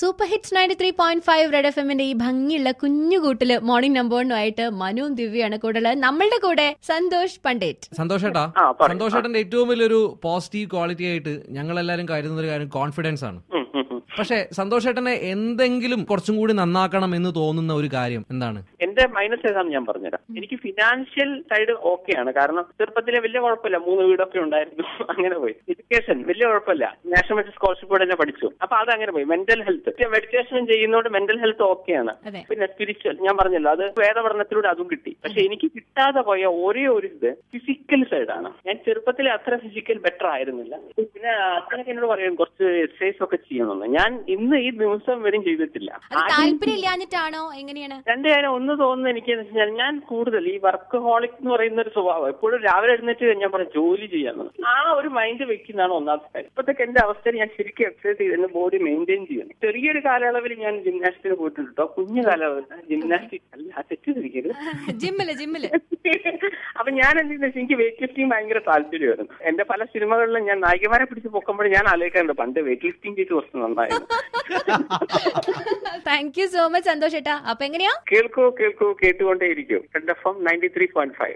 Super hits ninety three point five red F എമ്മിന്റെ ഈ ഭംഗിയുള്ള കുഞ്ഞു കൂട്ടില് മോർണിംഗ് നമ്പറിനുമായിട്ട് മനുവും ദിവ്യാണ് കൂടെ ഉള്ളത് നമ്മളുടെ കൂടെ സന്തോഷ് പണ്ഡിറ്റ് സന്തോഷേട്ടാ ആ, പറയൂ. സന്തോഷേട്ടന്റെ ഏറ്റവും വലിയൊരു പോസിറ്റീവ് ക്വാളിറ്റി ആയിട്ട് ഞങ്ങൾ എല്ലാവരും കരുതുന്ന ഒരു കാര്യം കോൺഫിഡൻസ് ആണ് ഉം, ഉം, ഉം. പക്ഷെ സന്തോഷേട്ടനെ എന്തെങ്കിലും കുറച്ചും കൂടി നന്നാക്കണം എന്ന് തോന്നുന്ന ഒരു കാര്യം എന്താണ് എന്റെ മൈനസ് ഏതാണെന്ന് ഞാൻ പറഞ്ഞുതരാം എനിക്ക് ഫിനാൻഷ്യൽ സൈഡ് ഓക്കെയാണ് കാരണം ചെറുപ്പത്തിലെ വലിയ കുഴപ്പമില്ല മൂന്ന് വീടൊക്കെ ഉണ്ടായിരുന്നു അങ്ങനെ പോയി എഡ്യൂക്കേഷൻ വലിയ കുഴപ്പമില്ല നാഷണൽ മെഡിക്കൽ സ്കോളർഷിപ്പ് തന്നെ പഠിച്ചു അപ്പൊ അത് അങ്ങനെ പോയി മെന്റൽ ഹെൽത്ത് മെഡിറ്റേഷൻ ചെയ്യുന്നതുകൊണ്ട് മെന്റൽ ഹെൽത്ത് ഓക്കെയാണ് അതെ. പിന്നെ സ്പിരിച്വൽ ഞാൻ പറഞ്ഞല്ലോ അത് വേദപഠനത്തിലൂടെ അതും കിട്ടി പക്ഷെ എനിക്ക് കിട്ടാതെ പോയ ഒരേ ഒരു ഇത് ഫിസിക്കൽ സൈഡാണ് ഞാൻ ചെറുപ്പത്തിലെ അത്ര ഫിസിക്കൽ ബെറ്റർ ആയിരുന്നില്ല പിന്നെ അച്ഛനൊക്കെ എന്നോട് പറയും കുറച്ച് എക്സസൈസ് ഒക്കെ ചെയ്യണമെന്ന് ഞാൻ ഇന്ന് ഈ ദിവസം വരും ചെയ്തിട്ടില്ല അത് താല്പര്യം ഇല്ലാഞ്ഞിട്ടാണോ എങ്ങനെയാണ് രണ്ട് കാര്യം ഒന്ന് തോന്നുന്നത് എനിക്ക് എന്ന് വെച്ചാൽ ഞാൻ കൂടുതൽ ഈ വർക്ക് ഹോളിക് എന്ന് പറയുന്ന ഒരു സ്വഭാവം എപ്പോഴും രാവിലെ എഴുന്നേറ്റ് ഞാൻ പറയും ജോലി ചെയ്യാന്ന് ആ ഒരു മൈൻഡ് വെക്കുന്നതാണ് ഒന്നാമത്തെ കാര്യം ഇപ്പോഴത്തേക്ക് എന്റെ അവസ്ഥയിൽ ഞാൻ ശരിക്കും എക്സസൈസ് ചെയ്ത് എന്റെ ബോഡി മെയിൻറ്റെയിൻ ചെയ്യണം ചെറിയൊരു കാലയളവിൽ ഞാൻ ജിംനാസ്റ്റിക്കിന് പോയിട്ടുണ്ട് കേട്ടോ കുഞ്ഞു കാലയളവിൽ ജിംനാസ്റ്റിക് അല്ല തെറ്റിദ്ധരിക്കരുത് ജിമ്മില് ജിമ്മില് അപ്പൊ ഞാൻ എന്തെന്ന് വെച്ചാൽ എനിക്ക് വെയിറ്റ് ലിഫ്റ്റിംഗ് ഭയങ്കര താല്പര്യമായിരുന്നു എന്റെ പല സിനിമകളിലും ഞാൻ നായികമാരെ പിടിച്ച് പൊക്കുമ്പോൾ ഞാൻ ആലോചിക്കാറുണ്ട് പണ്ട് വെയിറ്റ് ലിഫ്റ്റിംഗ് ചെയ്ത് കുറച്ച് നന്നായിരുന്നു thank you so much Santhosh ഏട്ടാ അപ്പൊ എങ്ങനെയാ കേൾക്കൂ കേൾക്കൂ കേട്ടുകൊണ്ടേയിരിക്കും red F M ninety three point five